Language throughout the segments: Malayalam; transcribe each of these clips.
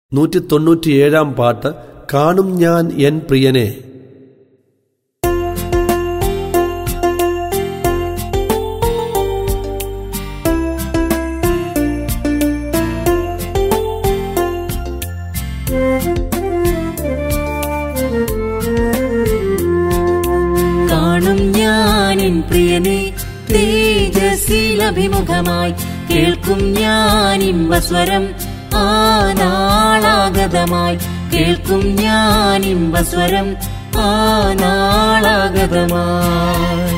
നൂറ്റി തൊണ്ണൂറ്റിയേഴാം പാട്ട് കാണും ഞാൻ എൻ പ്രിയനെ കാണും ഞാനിൻ പ്രിയനെ തേജസ്സിലഭിമുഖമായി കേൾക്കും ഞാനിമ്പസ്വരം ആ നാളാഗതമായി കേൾക്കും ഞാനിമ്പസ്വരം ആ നാളാഗതമായി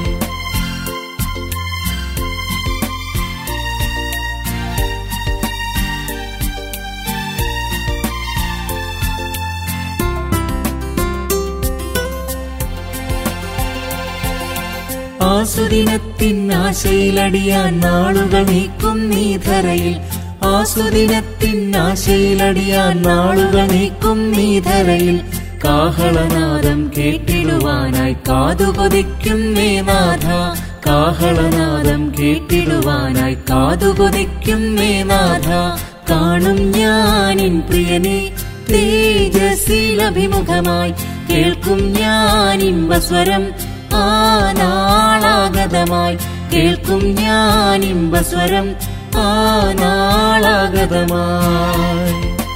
ആസുദിനത്തിൻ ആശയിലടിയാൻ നാളുകൾ നീക്കും നീ ധരയിൽ ആസുദിനത്തിൻ ആശയിലടിയാൻ നാളുകൾ നീക്കും നീ ധരയിൽ കാഹളനാദം കേട്ടിടുവാനായി കാതുകൊതിക്കും നേ നാഥ കാഹളനാദം കേട്ടിടുവാനായി കാതുകൊതിക്കും നേ നാഥ കാണും ഞാനിൻ പ്രിയനെ തേജസ്സിലഭിമുഖമായി കേൾക്കും ഞാനിമ്പസ്വരം ആ നാളാഗതമായി കേൾക്കും ഞാനിമ്പസ്വരം ആ നാളാഗതമായി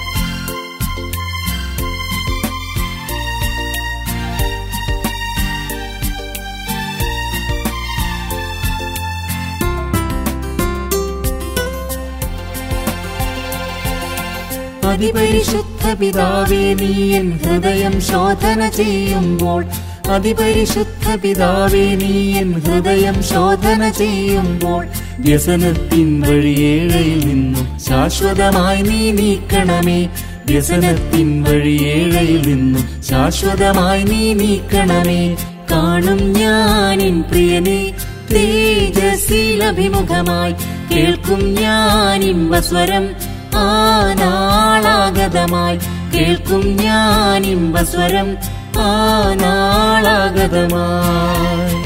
അതിപരിശുദ്ധ പിതാവേ നീ എൻ ഹൃദയം ശോധന ചെയ്യുമ്പോൾ അതിപരിശുദ്ധ പിതാവേ നീ എൻ ഹൃദയം ശോധന ചെയ്യുമ്പോൾ വ്യസനത്തിൻ വഴിയേഴയിൽ നിന്നും ശാശ്വതമായി നീ നീക്കണമേ വ്യസനത്തിൻ വഴിയേഴയിൽ നിന്നും ശാശ്വതമായി നീ നീക്കണമേ കാണും ഞാനിൻ പ്രിയനെ തേജസ്സിലഭിമുഖമായി കേൾക്കും ഞാനിമ്പസ്വരം ആ നാളാഗതമായി കേൾക്കും ഞാനിമ്പസ്വരം ആ നാളാഗതമായി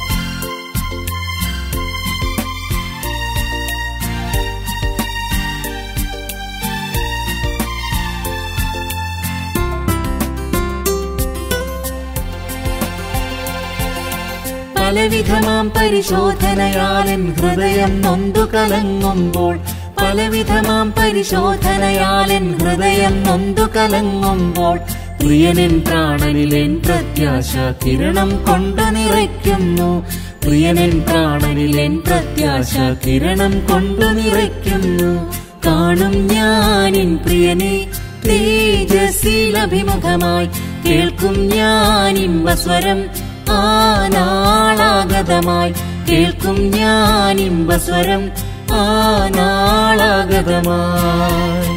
പലവിധമാം പരിശോധനയാലൻ ഹൃദയം നൊന്തു കലങ്ങുമ്പോൾ പലവിധമാം പരിശോധനയാലൻ ഹൃദയം നൊന്തു കലങ്ങുമ്പോൾ പ്രിയനിൻ പ്രാണനിലെൻ പ്രത്യാശ കിരണം കൊണ്ടു നിറയ്ക്കുന്നു പ്രിയനിൻ പ്രാണനിലെൻ പ്രത്യാശ കിരണം കൊണ്ടു നിറയ്ക്കുന്നു കാണും ഞാനിൻ പ്രിയനെ തേജസ്സിലഭിമുഖമായി കേൾക്കും ഞാനിമ്പസ്വരം ആ നാളാഗതമായി കേൾക്കും ഞാനിമ്പസ്വരം ആ നാളാഗതമായി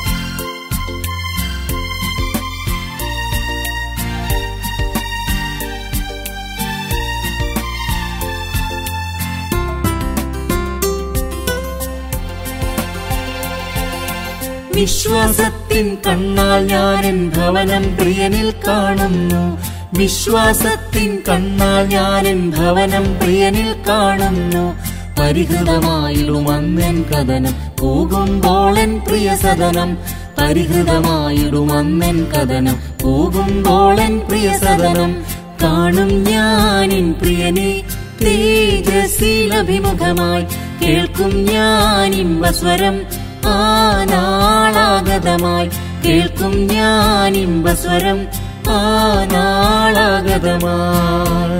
വിശ്വാസത്തിൻ കണ്ണാൽ ഞാനെൻ ഭവനം പ്രിയനിൽ കാണുന്നു വിശ്വാസത്തിൻ കണ്ണാൽ ഞാനെൻ ഭവനം പ്രിയനിൽ കാണുന്നു പരിഹൃതമായിടുമന്നെൻ കഥനം പോകുമ്പോളെൻ പ്രിയ സദനം പരിഹൃതമായിടുമന്നെൻ കഥനം പോകുമ്പോളെൻ പ്രിയ സദനം കാണും ഞാനിൻ പ്രിയനെ തേജസ്സിലഭിമുഖമായി കേൾക്കും ഞാനിമ്പസ്വരം ആ നാളാഗതമായി കേൾക്കും ഞാനിമ്പസ്വരം ആ നാളാഗതമായി